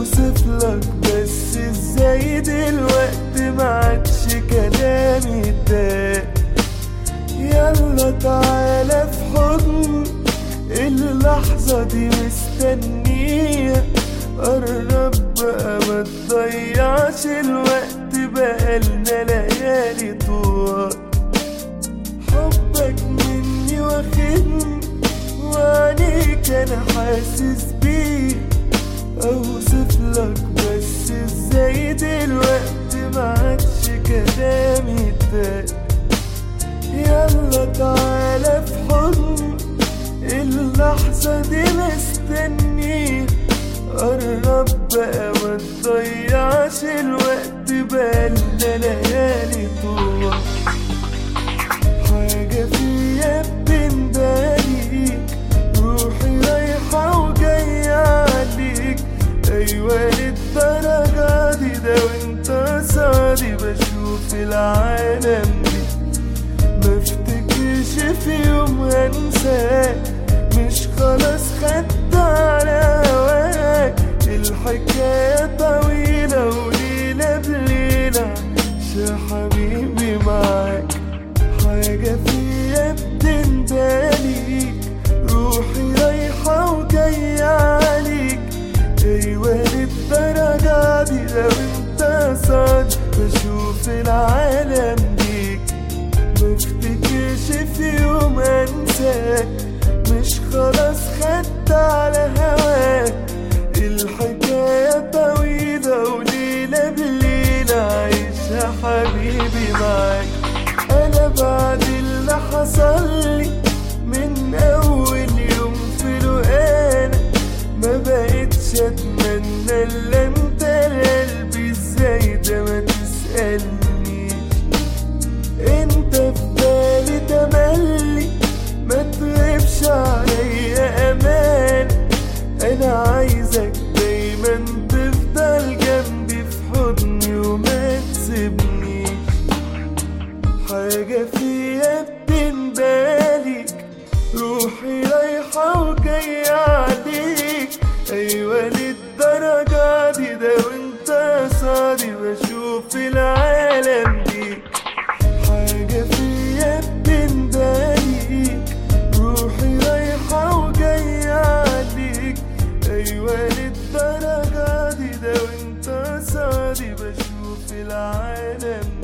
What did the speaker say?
اوصف لك بس ازاي دلوقتي ما عادش كلامي ده يلا تعالى في حضن اللحظة دي مستنية قرب بقى ما تضيعش الوقت بقالنا ليالي طوال حبك مني واخدني وعليك انا حاسس بيه اوصف لك بس ازاي دلوقتي ما عادش كلامي ده يلا تعالى في حضن اللحظة دي مستنيه قرب بقى ما تضيعش الوقت بقالنا ليالي طول حاجة فيا بتنداليك روحي رايحة وجاية عليك أيوة للدرجة دي ده وانت صادي بشوف العالم دي مفتكرش في يوم هنساك مش خلاص خدت على هواك الحكاية طويلة وليلة بليلة يا حبيبي معاك حاجة فيا بتنداليك روحي رايحة وجاية عليك أيوة للدرجة دي لو انت صاد بشوف العالم بيك مفتكرش في يوم انساك مش خلاص خدت على هواك الحكاية طويلة وليلة بليلة عايشة حبيبي معاك أنا بعد اللي حصل لي من أول يوم في لقانا ما بقتش أتمنى إلا أنت قلبي إزاي ده ما تسألنيش انت في بالي تملي ما تغيبش عليا امان انا عايزك دايما تفضل جنبي في حضني وما تسيبنيش حاجة فيها بتنداليك روحي رايحة وجاية عليك أيوة للدرجة دي ده وانت صادي بشوف العالم بيك حاجة فيا بتنداليك روحي رايحة وجاية عليك أيوة للدرجة دي ده وانت صادي بشوف العالم